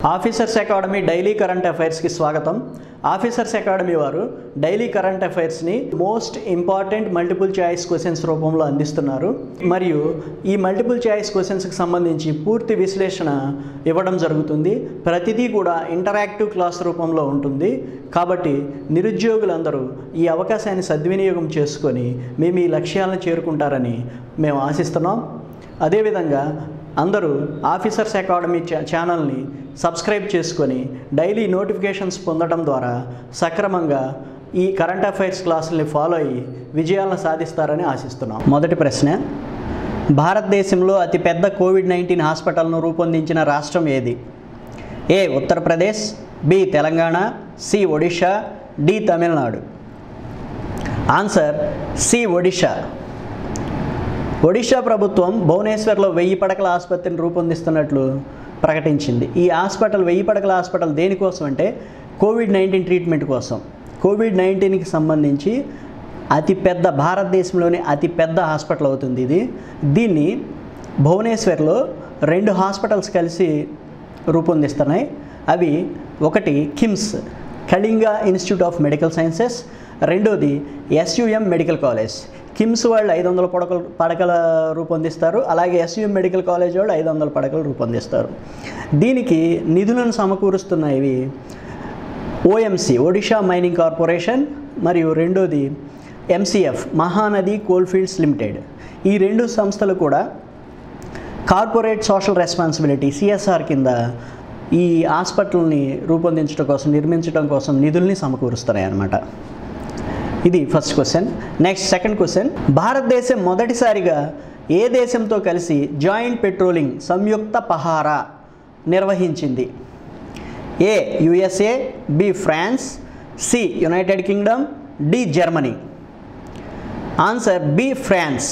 officers academy daily current అఫైర్స్కి స్వాగతం officers academy వారు డైలీ కరెంట్ అఫైర్స్ని most important multiple choice questions రూపంలో అందిస్తున్నారు మరియు ఈ మల్టిపుల్ చాయిస్ క్వశ్చన్స్కి సంబంధించి పూర్తి విశ్లేషణ ఇవ్వడం జరుగుతుంది ప్రతిదీ కూడా ఇంటరాక్టివ్ క్లాస్ రూపంలో ఉంటుంది కాబట్టి నిరుద్యోగులందరూ ఈ అవకాశాన్ని సద్వినియోగం చేసుకొని మేము ఈ లక్ష్యాలను చేరుకుంటారని మేము ఆశిస్తున్నాం అదేవిధంగా అందరూ ఆఫీసర్స్ అకాడమీ ఛా ఛానల్ని సబ్స్క్రైబ్ చేసుకొని డైలీ నోటిఫికేషన్స్ పొందడం ద్వారా సక్రమంగా ఈ కరెంట్ అఫైర్స్ క్లాసుల్ని ఫాలో అయ్యి విజయాలను సాధిస్తారని ఆశిస్తున్నాం మొదటి ప్రశ్న భారతదేశంలో అతిపెద్ద కోవిడ్ నైన్టీన్ హాస్పిటల్ను రూపొందించిన రాష్ట్రం ఏది A Uttar Pradesh B Telangana C Odisha D Tamil Nadu answer C Odisha Odisha ప్రభుత్వం భువనేశ్వర్లో వెయ్యి పడకల ఆసుపత్రిని రూపొందిస్తున్నట్లు ప్రకటించింది ఈ హాస్పిటల్ వెయ్యి పడకల హాస్పిటల్ దేనికోసం అంటే కోవిడ్ నైన్టీన్ ట్రీట్మెంట్ కోసం కోవిడ్ నైన్టీన్కి సంబంధించి అతిపెద్ద భారతదేశంలోనే అతిపెద్ద హాస్పిటల్ అవుతుంది ఇది దీన్ని భువనేశ్వర్లో రెండు హాస్పిటల్స్ కలిసి రూపొందిస్తున్నాయి అవి ఒకటి KIMS Kalinga institute of medical sciences రెండోది ఎస్యుఎం మెడికల్ కాలేజ్ కిమ్స్ వాళ్ళు ఐదు వందల పడకలు పడకల రూపొందిస్తారు అలాగే ఎస్యుఎం మెడికల్ కాలేజ్ వాళ్ళు ఐదు వందల పడకలు రూపొందిస్తారు దీనికి నిధులను సమకూరుస్తున్నవి ఓఎంసి ఒడిషా మైనింగ్ కార్పొరేషన్ మరియు రెండోది ఎంసీఎఫ్ మహానది కోల్ఫీల్డ్స్ లిమిటెడ్ ఈ రెండు సంస్థలు కూడా కార్పొరేట్ సోషల్ రెస్పాన్సిబిలిటీ సిఎస్ఆర్ కింద ఈ హాస్పిటల్ని రూపొందించడం కోసం నిర్మించడం కోసం నిధుల్ని సమకూరుస్తున్నాయి అన్నమాట ఇది first question next second question భారతదేశం మొదటిసారిగా ఏ దేశంతో కలిసి జాయింట్ పెట్రోలింగ్ సంయుక్త పహారా నిర్వహించింది A USA B France C United Kingdom D Germany answer B France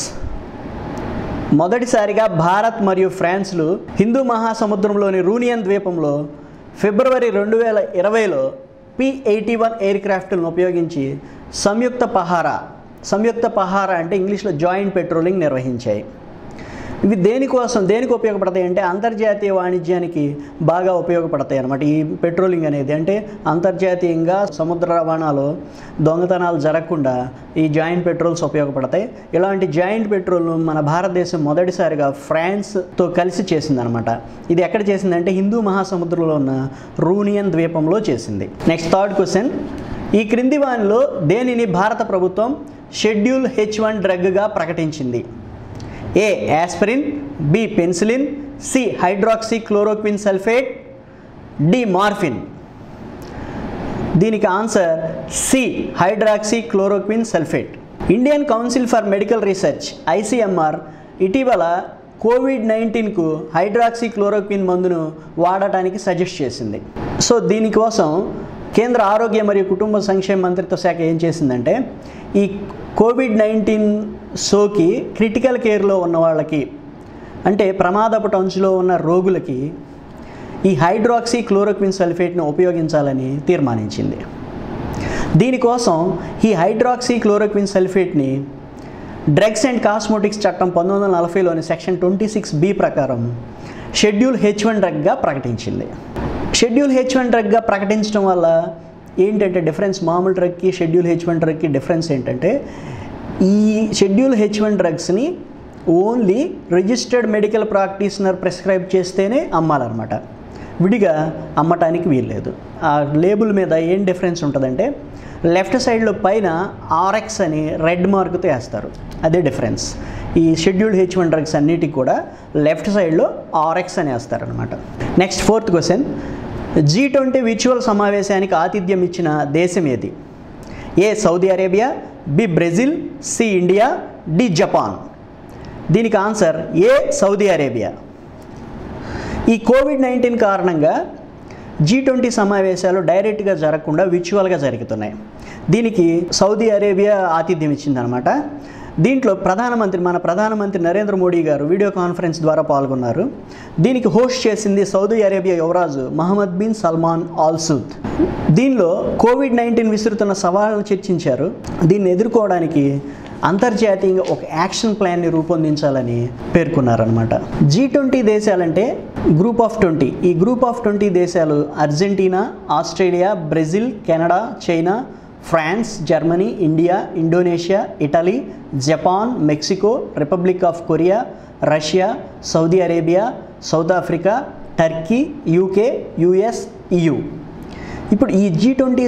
మొదటిసారిగా భారత్ మరియు ఫ్రాన్స్లు హిందూ మహాసముద్రంలోని రూనియన్ ద్వీపంలో ఫిబ్రవరి రెండు వేల ఇరవైలో పి ఎయిటీ వన్ ఎయిర్ క్రాఫ్ట్లను ఉపయోగించి సంయుక్త పహారా సంయుక్త పహారా అంటే ఇంగ్లీష్లో జాయింట్ పెట్రోలింగ్ నిర్వహించాయి ఇవి దేనికోసం దేనికి ఉపయోగపడతాయి అంటే అంతర్జాతీయ వాణిజ్యానికి బాగా ఉపయోగపడతాయి అన్నమాట ఈ పెట్రోలింగ్ అనేది అంటే అంతర్జాతీయంగా సముద్ర రవాణాలో దొంగతనాలు జరగకుండా ఈ జాయింట్ పెట్రోల్స్ ఉపయోగపడతాయి ఇలాంటి జాయింట్ పెట్రోల్ను మన భారతదేశం మొదటిసారిగా ఫ్రాన్స్తో కలిసి చేసిందనమాట ఇది ఎక్కడ చేసిందంటే హిందూ మహాసముద్రంలో ఉన్న రూనియన్ ద్వీపంలో చేసింది నెక్స్ట్ థర్డ్ క్వశ్చన్ ఈ క్రింది వానిలో దేనిని భారత ప్రభుత్వం షెడ్యూల్ హెచ్ వన్ డ్రగ్గా ప్రకటించింది A aspirin B penicillin C hydroxychloroquine sulphate D morphine దీనికి answer C hydroxychloroquine sulphate Indian council for medical research ICMR ఇటీవల కోవిడ్ నైన్టీన్కు హైడ్రాక్సీ క్లోరోక్విన్ మందును వాడటానికి సజెస్ట్ చేసింది సో దీనికోసం కేంద్ర ఆరోగ్య మరియు కుటుంబ సంక్షేమ మంత్రిత్వ శాఖ ఏం చేసిందంటే ఈ కోవిడ్ నైన్టీన్ సోకి క్రిటికల్ కేర్లో ఉన్న వాళ్ళకి అంటే ప్రమాదపు అంచులో ఉన్న రోగులకి ఈ హైడ్రాక్సీ క్లోరోక్విన్ సల్ఫేట్ను ఉపయోగించాలని తీర్మానించింది దీనికోసం ఈ హైడ్రాక్సీ క్లోరోక్విన్ సల్ఫేట్ని డ్రగ్స్ అండ్ కాస్మోటిక్స్ చట్టం పంతొమ్మిది వందల నలభైలోని సెక్షన్ ట్వంటీ సిక్స్ బి ప్రకారం షెడ్యూల్ హెచ్ వన్ డ్రగ్గా ప్రకటించింది షెడ్యూల్ హెచ్ వన్ డ్రగ్గా ప్రకటించడం వల్ల ఏంటంటే డిఫరెన్స్ మామూలు డ్రగ్కి షెడ్యూల్ హెచ్ వన్ డ్రగ్కి డిఫరెన్స్ ఏంటంటే ఈ షెడ్యూల్ హెచ్ వన్ డ్రగ్స్ని only registered medical practitioner prescribe చేస్తేనే అమ్మాలన్నమాట విడిగా అమ్మటానికి వీల్లేదు ఆ లేబుల్ మీద ఏం డిఫరెన్స్ ఉంటుందంటే లెఫ్ట్ సైడ్లో పైన ఆర్ఎక్స్ అని రెడ్ మార్క్తో వేస్తారు అదే డిఫరెన్స్ ఈ షెడ్యూల్డ్ హెచ్ వన్ డ్రగ్స్ అన్నిటికి కూడా లెఫ్ట్ సైడ్లో ఆర్ఎక్స్ అని వేస్తారనమాట next fourth question G twenty విచువల్ సమావేశానికి ఆతిథ్యం ఇచ్చిన దేశం ఏది A Saudi Arabia B Brazil C India D Japan దీనికి ఆన్సర్ ఏ సౌదీ అరేబియా ఈ కోవిడ్ నైన్టీన్ కారణంగా జీ ట్వంటీ సమావేశాలు డైరెక్ట్గా జరగకుండా విచువల్గా జరుగుతున్నాయి దీనికి సౌదీ అరేబియా ఆతిథ్యం ఇచ్చిందనమాట దీంట్లో ప్రధానమంత్రి మన ప్రధానమంత్రి నరేంద్ర మోడీ గారు వీడియో కాన్ఫరెన్స్ ద్వారా పాల్గొన్నారు దీనికి హోస్ట్ చేసింది సౌదీ అరేబియా యువరాజు మహమ్మద్ బిన్ సల్మాన్ ఆల్సూద్ దీనిలో కోవిడ్ నైన్టీన్ విసురుతున్న సవాళ్ళను చర్చించారు దీన్ని ఎదుర్కోవడానికి అంతర్జాతీయంగా ఒక యాక్షన్ ప్లాన్ని రూపొందించాలని పేర్కొన్నారనమాట జీ ట్వంటీ దేశాలంటే గ్రూప్ ఆఫ్ ట్వంటీ ఈ గ్రూప్ ఆఫ్ ట్వంటీ దేశాలు Argentina Australia Brazil Canada China France Germany India Indonesia Italy Japan Mexico Republic of Korea Russia Saudi Arabia South Africa Turkey UK US EU ఇప్పుడు ఈ G twenty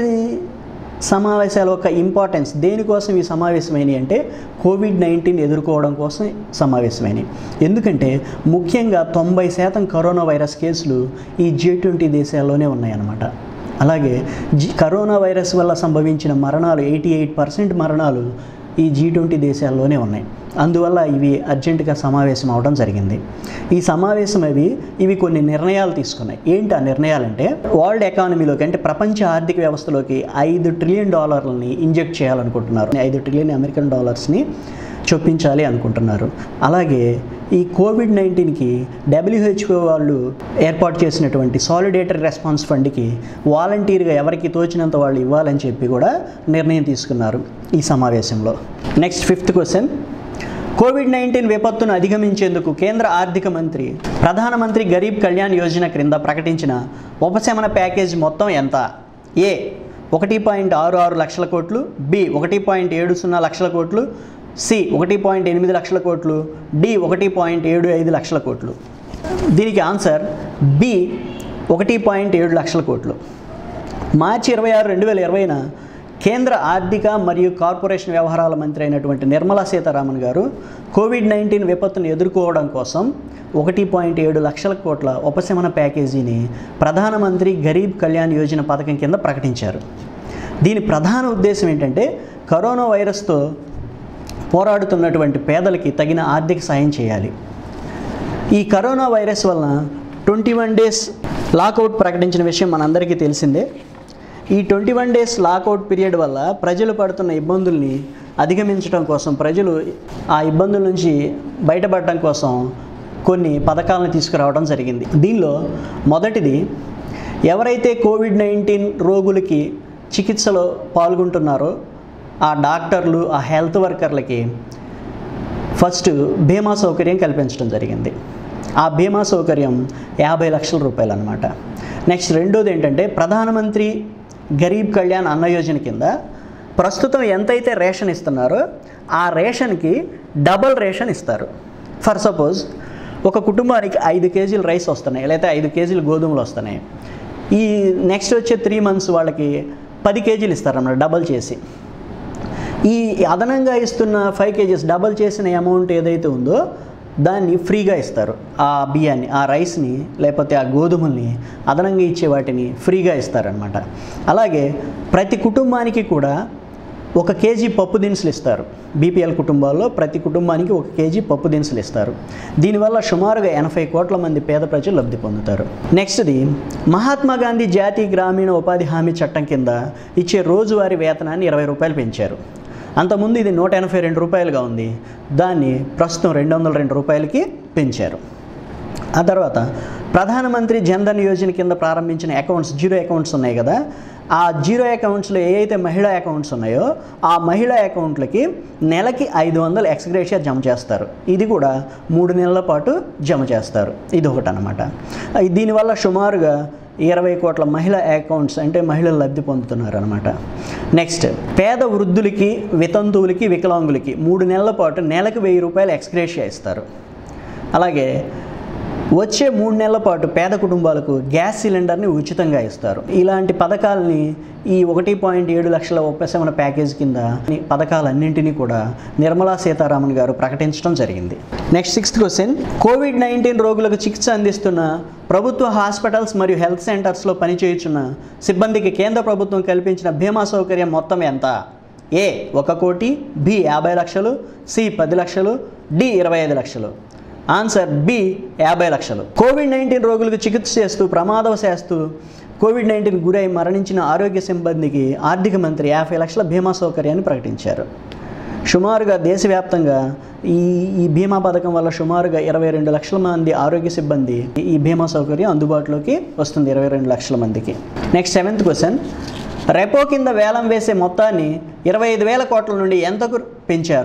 సమావేశాల యొక్క importance దేనికోసం ఈ సమావేశమైనవి అంటే covid nineteen ఎదుర్కోవడం కోసం సమావేశమైనవి ఎందుకంటే ముఖ్యంగా తొంభై శాతం కరోనా వైరస్ కేసులు ఈ జీ ట్వంటీ దేశాల్లోనే ఉన్నాయన్నమాట అలాగే జీ కరోనా వైరస్ వల్ల సంభవించిన మరణాలు ఎయిటీ ఎయిట్ పర్సెంట్ మరణాలు ఈ జీ ట్వంటీ దేశాల్లోనే ఉన్నాయి అందువల్ల ఇవి అర్జెంటుగా సమావేశం అవడం జరిగింది ఈ సమావేశం అవి ఇవి కొన్ని నిర్ణయాలు తీసుకున్నాయి ఏంటి ఆ నిర్ణయాలంటే వరల్డ్ ఎకానమీలోకి అంటే ప్రపంచ ఆర్థిక వ్యవస్థలోకి ఐదు ట్రిలియన్ డాలర్లని ఇంజెక్ట్ చేయాలనుకుంటున్నారు ఐదు ట్రిలియన్ అమెరికన్ డాలర్స్ని చొప్పించాలి అనుకుంటున్నారు అలాగే ఈ కోవిడ్ నైన్టీన్కి డబ్ల్యూహెచ్ఓ వాళ్ళు ఏర్పాటు చేసినటువంటి సాలిడేటరీ రెస్పాన్స్ ఫండ్కి వాలంటీర్గా ఎవరికి తోచినంత వాళ్ళు ఇవ్వాలని చెప్పి కూడా నిర్ణయం తీసుకున్నారు ఈ సమావేశంలో next fifth question covid nineteen విపత్తును అధిగమించేందుకు కేంద్ర ఆర్థిక మంత్రి ప్రధానమంత్రి గరీబ్ కళ్యాణ్ యోజన క్రింద ప్రకటించిన ఉపశమన ప్యాకేజ్ మొత్తం ఎంత ఏ ఒకటి పాయింట్ ఆరు ఆరు లక్షల కోట్లు బి ఒకటి పాయింట్ ఏడు సున్నా లక్షల కోట్లు సి ఒకటి పాయింట్ ఎనిమిది లక్షల కోట్లు డి ఒకటి పాయింట్ ఏడు ఐదు లక్షల కోట్లు దీనికి ఆన్సర్ బి ఒకటి పాయింట్ ఏడు లక్షల కోట్లు మార్చి ఇరవై ఆరు రెండు వేల ఇరవైన కేంద్ర ఆర్థిక మరియు కార్పొరేషన్ వ్యవహారాల మంత్రి అయినటువంటి నిర్మలా సీతారామన్ గారు కోవిడ్ నైన్టీన్ విపత్తును ఎదుర్కోవడం కోసం ఒకటి పాయింట్ ఏడు లక్షల కోట్ల ఉపశమన ప్యాకేజీని ప్రధానమంత్రి గరీబ్ కళ్యాణ్ యోజన పథకం కింద ప్రకటించారు దీని ప్రధాన ఉద్దేశం ఏంటంటే కరోనా వైరస్తో పోరాడుతున్నటువంటి పేదలకి తగిన ఆర్థిక సాయం చేయాలి ఈ కరోనా వైరస్ వలన ట్వంటీ వన్ డేస్ లాకౌట్ ప్రకటించిన విషయం మనందరికీ తెలిసిందే ఈ twenty one days lockout period వల్ల ప్రజలు పడుతున్న ఇబ్బందుల్ని అధిగమించడం కోసం ప్రజలు ఆ ఇబ్బందుల నుంచి బయటపడటం కోసం కొన్ని పథకాలను తీసుకురావడం జరిగింది దీనిలో మొదటిది ఎవరైతే కోవిడ్ నైన్టీన్ రోగులకి చికిత్సలో పాల్గొంటున్నారో ఆ డాక్టర్లు ఆ హెల్త్ వర్కర్లకి ఫస్ట్ బీమా సౌకర్యం కల్పించడం జరిగింది ఆ బీమా సౌకర్యం యాభై లక్షల రూపాయలు అనమాట నెక్స్ట్ రెండోది ఏంటంటే ప్రధానమంత్రి గరీబ్ కళ్యాణ్ అన్న యోజన కింద ప్రస్తుతం ఎంతైతే రేషన్ ఇస్తున్నారో ఆ రేషన్కి డబల్ రేషన్ ఇస్తారు ఫర్ సపోజ్ ఒక కుటుంబానికి ఐదు కేజీలు రైస్ వస్తున్నాయి లేకపోతే ఐదు కేజీలు గోధుమలు వస్తున్నాయి ఈ నెక్స్ట్ వచ్చే త్రీ మంత్స్ వాళ్ళకి పది కేజీలు ఇస్తారన్నమాట డబల్ చేసి ఈ అదనంగా ఇస్తున్న ఫైవ్ కేజీస్ డబల్ చేసిన అమౌంట్ ఏదైతే ఉందో దాన్ని ఫ్రీగా ఇస్తారు ఆ బియ్యాన్ని ఆ రైస్ని లేకపోతే ఆ గోధుమల్ని అదనంగా ఇచ్చే వాటిని ఫ్రీగా ఇస్తారనమాట అలాగే ప్రతి కుటుంబానికి కూడా ఒక కేజీ పప్పు దినుసులు ఇస్తారు బీపీఎల్ కుటుంబాల్లో ప్రతి కుటుంబానికి ఒక కేజీ పప్పు దినుసులు ఇస్తారు దీనివల్ల సుమారుగా ఎనభై కోట్ల మంది పేద ప్రజలు లబ్ధి పొందుతారు నెక్స్ట్ది మహాత్మా గాంధీ జాతీయ గ్రామీణ ఉపాధి హామీ చట్టం కింద ఇచ్చే రోజువారీ వేతనాన్ని ఇరవై రూపాయలు పెంచారు అంతకుముందు ఇది నూట ఎనభై రెండు రూపాయలుగా ఉంది దాన్ని ప్రస్తుతం రెండు వందల రెండు రూపాయలకి పెంచారు ఆ తర్వాత ప్రధానమంత్రి జన్ధన్ యోజన కింద ప్రారంభించిన అకౌంట్స్ జీరో అకౌంట్స్ ఉన్నాయి కదా ఆ జీరో అకౌంట్స్లో ఏ అయితే మహిళా అకౌంట్స్ ఉన్నాయో ఆ మహిళా అకౌంట్లకి నెలకి ఐదు వందలు ఎక్స్గ్రేషియా జమ చేస్తారు ఇది కూడా మూడు నెలల పాటు జమ చేస్తారు ఇది ఒకటి అనమాట దీనివల్ల సుమారుగా ఇరవై కోట్ల మహిళా అకౌంట్స్ అంటే మహిళలు లబ్ధి పొందుతున్నారు అనమాట నెక్స్ట్ పేద వృద్ధులకి వితంతువులకి వికలాంగులకి మూడు నెలల పాటు నెలకు వెయ్యి రూపాయలు ఎక్స్గ్రేషియా ఇస్తారు అలాగే వచ్చే మూడు నెలల పాటు పేద కుటుంబాలకు గ్యాస్ సిలిండర్ని ఉచితంగా ఇస్తారు ఇలాంటి పథకాలని ఈ ఒకటి పాయింట్ ఏడు లక్షల ఉపశమన ప్యాకేజ్ కింద ఈ పథకాలన్నింటినీ కూడా నిర్మలా సీతారామన్ గారు ప్రకటించడం జరిగింది next sixth question covid nineteen రోగులకు చికిత్స అందిస్తున్న ప్రభుత్వ హాస్పిటల్స్ మరియు హెల్త్ సెంటర్స్లో పనిచేయుచున్న సిబ్బందికి కేంద్ర ప్రభుత్వం కల్పించిన బీమా సౌకర్యం మొత్తం ఎంత ఏ ఒక కోటి బి యాభై లక్షలు సి పది లక్షలు డి ఇరవై ఐదు లక్షలు ఆన్సర్ బి యాభై లక్షలు కోవిడ్ నైన్టీన్ రోగులకు చికిత్స చేస్తూ ప్రమాదవశాస్తూ కోవిడ్ నైన్టీన్ గురై మరణించిన ఆరోగ్య సిబ్బందికి ఆర్థిక మంత్రి యాభై లక్షల బీమా సౌకర్యాన్ని ప్రకటించారు సుమారుగా దేశవ్యాప్తంగా ఈ ఈ బీమా పథకం వల్ల సుమారుగా ఇరవై రెండు లక్షల మంది ఆరోగ్య సిబ్బంది ఈ బీమా సౌకర్యం అందుబాటులోకి వస్తుంది ఇరవై రెండు లక్షల మందికి నెక్స్ట్ సెవెంత్ క్వశ్చన్ రెపో కింద వేలం వేసే మొత్తాన్ని ఇరవై ఐదు వేల కోట్ల నుండి ఎంతకు పెంచారు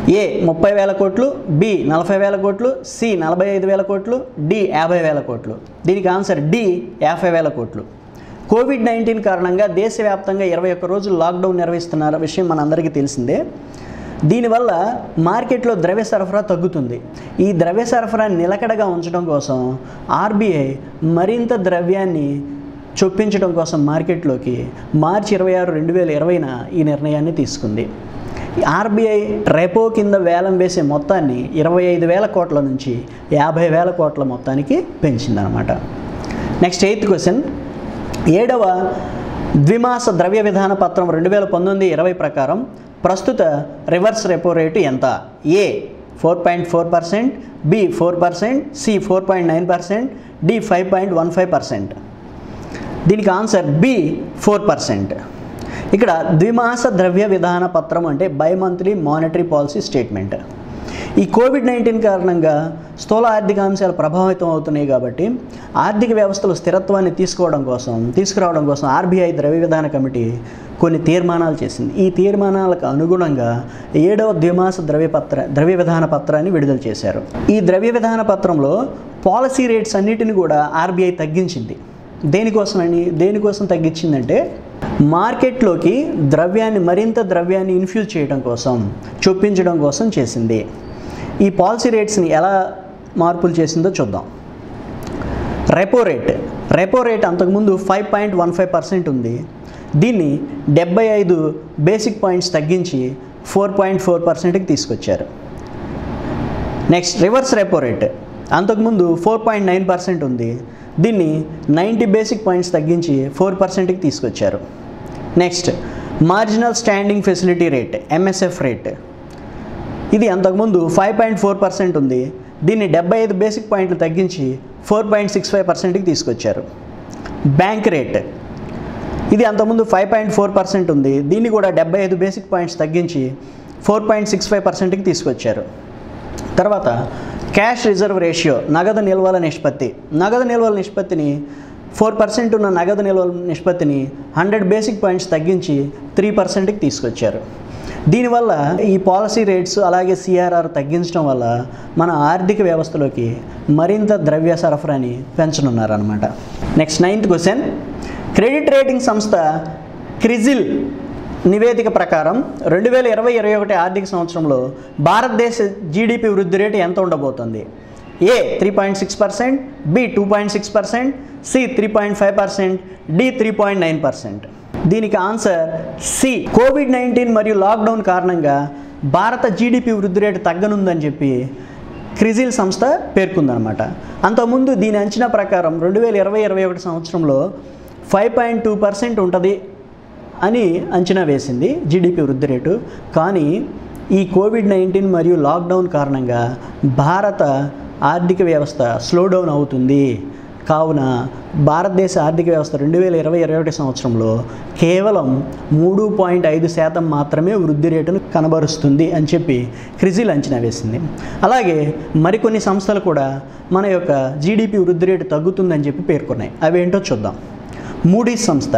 ఏ ముప్పై వేల కోట్లు బి నలభై వేల కోట్లు సి నలభై ఐదు వేల కోట్లు డి యాభై వేల కోట్లు దీనికి ఆన్సర్ డి యాభై వేల కోట్లు కోవిడ్ నైన్టీన్ కారణంగా దేశవ్యాప్తంగా ఇరవై ఒక్క రోజులు లాక్డౌన్ నిర్వహిస్తున్న విషయం మనందరికీ తెలిసిందే దీనివల్ల మార్కెట్లో ద్రవ్య సరఫరా తగ్గుతుంది ఈ ద్రవ్య సరఫరా నిలకడగా ఉంచడం కోసం ఆర్బీఐ మరింత ద్రవ్యాన్ని చొప్పించడం కోసం మార్కెట్లోకి మార్చి ఇరవై ఆరు రెండు వేల ఇరవైన ఈ నిర్ణయాన్ని తీసుకుంది ఆర్బీఐ రెపో కింద వేలం వేసే మొత్తాన్ని ఇరవై ఐదు వేల కోట్ల నుంచి యాభై వేల కోట్ల మొత్తానికి పెంచిందనమాట నెక్స్ట్ ఎయిత్ క్వశ్చన్ ఏడవ ద్విమాస ద్రవ్య విధాన పత్రం రెండు వేల పంతొమ్మిది ఇరవై ప్రకారం ప్రస్తుత రివర్స్ రెపో రేటు ఎంత A four point four percent B four percent C four point nine percent D five point one five percent దీనికి ఆన్సర్ బి ఫోర్ పర్సెంట్ ఇక్కడ ద్విమాస ద్రవ్య విధాన పత్రం అంటే bi monthly monetary policy statement ఈ covid nineteen కారణంగా స్థూల ఆర్థిక అంశాలు ప్రభావితం అవుతున్నాయి కాబట్టి ఆర్థిక వ్యవస్థలో స్థిరత్వాన్ని తీసుకోవడం కోసం తీసుకురావడం కోసం ఆర్బీఐ ద్రవ్య విధాన కమిటీ కొన్ని తీర్మానాలు చేసింది ఈ తీర్మానాలకు అనుగుణంగా ఏడవ ద్విమాస ద్రవ్య పత్ర ద్రవ్య విధాన పత్రాన్ని విడుదల చేశారు ఈ ద్రవ్య విధాన పత్రంలో పాలసీ రేట్స్ అన్నిటిని కూడా ఆర్బీఐ తగ్గించింది దేనికోసమని దేనికోసం తగ్గించిందంటే మార్కెట్లోకి ద్రవ్యాన్ని మరింత ద్రవ్యాన్ని ఇన్ఫ్యూజ్ చేయడం కోసం చొప్పించడం కోసం చేసింది ఈ పాలసీ రేట్స్ని ఎలా మార్పులు చేసిందో చూద్దాం రెపో రేట్ రెపో రేట్ అంతకుముందు five point one five percent ఉంది దీన్ని డెబ్బై ఐదు బేసిక్ పాయింట్స్ తగ్గించి ఫోర్ పాయింట్ ఫోర్ పర్సెంట్కి తీసుకొచ్చారు నెక్స్ట్ రివర్స్ రెపో రేట్ అంతకుముందు ఫోర్ పాయింట్ నైన్ పర్సెంట్ ఉంది దీన్ని నైంటీ బేసిక్ పాయింట్స్ తగ్గించి ఫోర్ పర్సెంట్కి తీసుకొచ్చారు next marginal standing facility rate MSF rate ఇది అంతకుముందు ఫైవ్ పాయింట్ ఫోర్ పర్సెంట్ ఉంది దీన్ని డెబ్బై ఐదు బేసిక్ పాయింట్లు తగ్గించి ఫోర్ పాయింట్ సిక్స్ ఫైవ్ పర్సెంట్కి తీసుకొచ్చారు బ్యాంక్ రేట్ ఇది అంతకుముందు ఫైవ్ పాయింట్ ఫోర్ పర్సెంట్ ఉంది దీన్ని కూడా డెబ్బై ఐదు బేసిక్ పాయింట్స్ తగ్గించి ఫోర్ పాయింట్ సిక్స్ ఫైవ్ పర్సెంట్కి తీసుకొచ్చారు తర్వాత క్యాష్ రిజర్వ్ రేషియో నగదు నిల్వల నిష్పత్తి నగదు నిల్వల నిష్పత్తిని ఫోర్ పర్సెంట్ ఉన్న నగదు నిల్వల నిష్పత్తిని హండ్రెడ్ బేసిక్ పాయింట్స్ తగ్గించి త్రీ పర్సెంట్కి తీసుకొచ్చారు దీనివల్ల ఈ పాలసీ రేట్స్ అలాగే సిఆర్ఆర్ తగ్గించడం వల్ల మన ఆర్థిక వ్యవస్థలోకి మరింత ద్రవ్య సరఫరాని పెంచనున్నారనమాట next ninth question credit rating సంస్థ క్రిజిల్ నివేదిక ప్రకారం రెండు వేల ఇరవై ఇరవై ఒకటి ఆర్థిక సంవత్సరంలో భారతదేశ జీడిపి వృద్ధి రేటు ఎంత ఉండబోతోంది A three point six percent B two point six percent C three point five percent D three point nine percent దీనికి ఆన్సర్ సి కోవిడ్ నైన్టీన్ మరియు లాక్డౌన్ కారణంగా భారత జీడిపి వృద్ధి రేటు తగ్గనుందని చెప్పి క్రిజిల్ సంస్థ పేర్కొందనమాట అంతకుముందు దీని అంచనా ప్రకారం రెండు వేల ఇరవై ఇరవై ఒకటి సంవత్సరంలో ఫైవ్ పాయింట్ టూ పర్సెంట్ ఉంటుంది అని అంచనా వేసింది జీడిపి వృద్ధి రేటు కానీ ఈ కోవిడ్ నైన్టీన్ మరియు లాక్డౌన్ కారణంగా భారత ఆర్థిక వ్యవస్థ స్లో డౌన్ అవుతుంది కావున భారతదేశ ఆర్థిక వ్యవస్థ రెండు వేల ఇరవై ఇరవై ఒకటి సంవత్సరంలో కేవలం మూడు పాయింట్ ఐదు శాతం మాత్రమే వృద్ధి రేటును కనబరుస్తుంది అని చెప్పి క్రిజిల్ అంచనా వేసింది అలాగే మరికొన్ని సంస్థలు కూడా మన యొక్క జీడిపి వృద్ధి రేటు తగ్గుతుందని చెప్పి పేర్కొన్నాయి అవేంటో చూద్దాం మూడీస్ సంస్థ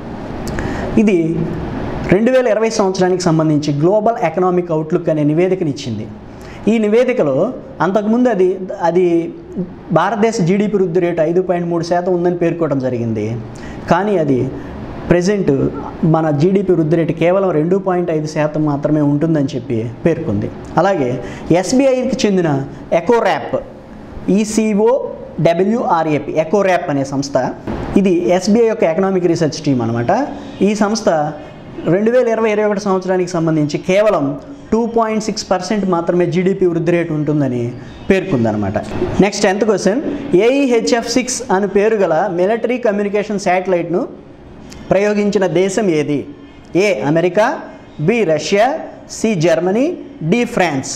ఇది రెండు వేల ఇరవై సంవత్సరానికి సంబంధించి గ్లోబల్ ఎకనామిక్ అవుట్లుక్ అనే నివేదికని ఇచ్చింది ఈ నివేదికలో అంతకుముందు అది అది భారతదేశ జీడిపి వృద్ధి రేటు ఐదు పాయింట్ మూడు శాతం ఉందని పేర్కోవడం జరిగింది కానీ అది ప్రజెంట్ మన జీడిపి వృద్ధి రేటు కేవలం రెండు పాయింట్ ఐదు శాతం మాత్రమే ఉంటుందని చెప్పి పేర్కొంది అలాగే ఎస్బీఐకి చెందిన ఎకోర్యాప్ ఈసీఓ డబ్ల్యూఆర్ఏపి ఎకోర్యాప్ అనే సంస్థ ఇది ఎస్బీఐ యొక్క ఎకనామిక్ రీసెర్చ్ టీం అనమాట ఈ సంస్థ రెండు వేల ఇరవై ఇరవై ఒకటి సంవత్సరానికి సంబంధించి కేవలం టూ పాయింట్ సిక్స్ పర్సెంట్ మాత్రమే జీడిపి వృద్ధి రేటు ఉంటుందని పేర్కొందనమాట next tenth question AEHF six అని పేరు గల మిలిటరీ కమ్యూనికేషన్ శాటిలైట్ను ప్రయోగించిన దేశం ఏది A America B Russia C Germany D France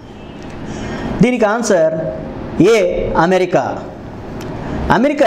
దీనికి answer A America America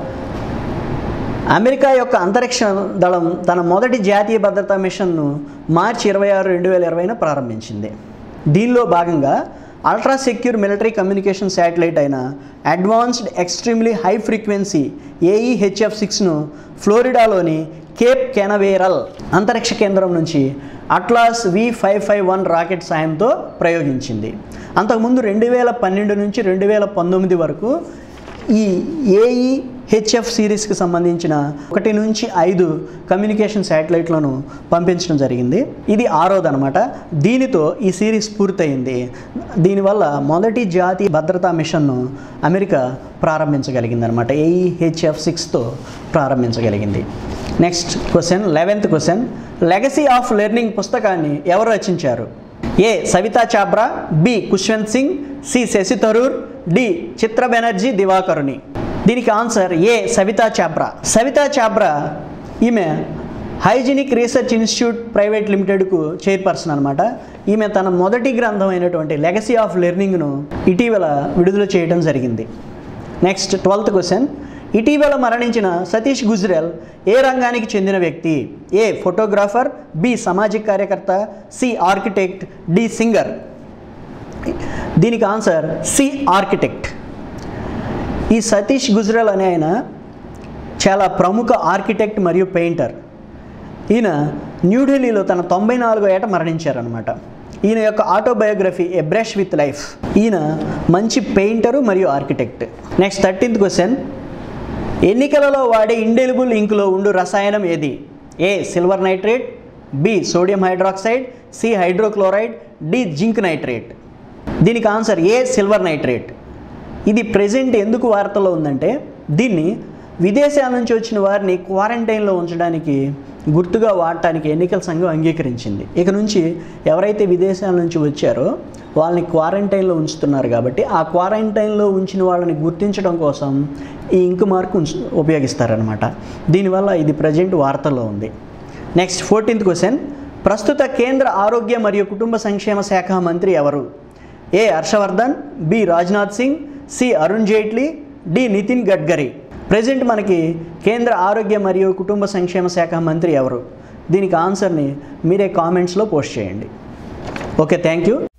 America యొక్క అంతరిక్ష దళం తన మొదటి జాతీయ భద్రతా మిషన్ను మార్చి ఇరవై ఆరు రెండు వేల ఇరవైన ప్రారంభించింది దీనిలో భాగంగా ultra secure military communication satellite అయిన advanced extremely high frequency AEHF సిక్స్ను ఫ్లోరిడాలోని కేప్ కెనవేరల్ అంతరిక్ష కేంద్రం నుంచి Atlas V five five one rocket సాయంతో ప్రయోగించింది అంతకుముందు రెండు వేల పన్నెండు నుంచి రెండు వేల పంతొమ్మిది వరకు ఈ ఏఈ హెచ్ఎఫ్ సిరీస్కి సంబంధించిన ఒకటి నుంచి ఐదు కమ్యూనికేషన్ శాటిలైట్లను పంపించడం జరిగింది ఇది ఆరోది అనమాట దీనితో ఈ సిరీస్ పూర్తయింది దీనివల్ల మొదటి జాతీయ భద్రతా మిషన్ను అమెరికా ప్రారంభించగలిగింది అనమాట ఏఈ హెచ్ఎఫ్ సిక్స్తో ప్రారంభించగలిగింది next question eleventh question legacy of learning పుస్తకాన్ని ఎవరు రచించారు A Savita Chhabra B Khushwant Singh C Shashi Tharoor D Chitra Banerjee Divakaruni దీనికి ఆన్సర్ ఏ సవితా చాబ్రా సవితా చాబ్రా ఈమె హైజీనిక్ రీసెర్చ్ ఇన్స్టిట్యూట్ ప్రైవేట్ లిమిటెడ్కు చైర్పర్సన్ అనమాట ఈమె తన మొదటి గ్రంథం అయినటువంటి లెగసీ ఆఫ్ లెర్నింగ్ను ఇటీవల విడుదల చేయడం జరిగింది నెక్స్ట్ ట్వెల్త్ క్వశ్చన్ ఇటీవల మరణించిన సతీష్ గుజ్రెల్ ఏ రంగానికి చెందిన వ్యక్తి ఏ ఫోటోగ్రాఫర్ బి సామాజిక కార్యకర్త సి ఆర్కిటెక్ట్ డి సింగర్ దీనికి ఆన్సర్ సి ఆర్కిటెక్ట్ ఈ సతీష్ గుజ్రెల్ అనే ఆయన చాలా ప్రముఖ ఆర్కిటెక్ట్ మరియు పెయింటర్ ఈయన న్యూఢిల్లీలో తన తొంభై నాలుగో ఏట మరణించారనమాట ఈయన యొక్క autobiography A brush with life ఈయన మంచి పెయింటరు మరియు ఆర్కిటెక్ట్ నెక్స్ట్ థర్టీన్త్ క్వశ్చన్ ఎన్నికలలో వాడే ఇండెలిబుల్ ఇంకులో ఉండు రసాయనం ఏది A silver nitrate B sodium hydroxide C hydrochloride D zinc nitrate దీనికి ఆన్సర్ ఏ సిల్వర్ నైట్రేట్ ఇది ప్రజెంట్ ఎందుకు వార్తలో ఉందంటే దీన్ని విదేశాల నుంచి వచ్చిన వారిని క్వారంటైన్లో ఉంచడానికి గుర్తుగా వాడటానికి ఎన్నికల సంఘం అంగీకరించింది ఇక నుంచి ఎవరైతే విదేశాల నుంచి వచ్చారో వాళ్ళని క్వారంటైన్లో ఉంచుతున్నారు కాబట్టి ఆ క్వారంటైన్లో ఉంచిన వాళ్ళని గుర్తించడం కోసం ఈ ఇంకు మార్క్ ఉంచు ఉపయోగిస్తారనమాట దీనివల్ల ఇది ప్రజెంట్ వార్తల్లో ఉంది నెక్స్ట్ ఫోర్టీన్త్ క్వశ్చన్ ప్రస్తుత కేంద్ర ఆరోగ్య మరియు కుటుంబ సంక్షేమ శాఖ మంత్రి ఎవరు A Harshvardhan B Rajnath Singh C Arun Jaitley D Nitin Gadkari present మనకి కేంద్ర ఆరోగ్య మరియు కుటుంబ సంక్షేమ శాఖ మంత్రి ఎవరు దీనికి ఆన్సర్ని మీరే కామెంట్స్లో పోస్ట్ చేయండి ఓకే థ్యాంక్ యూ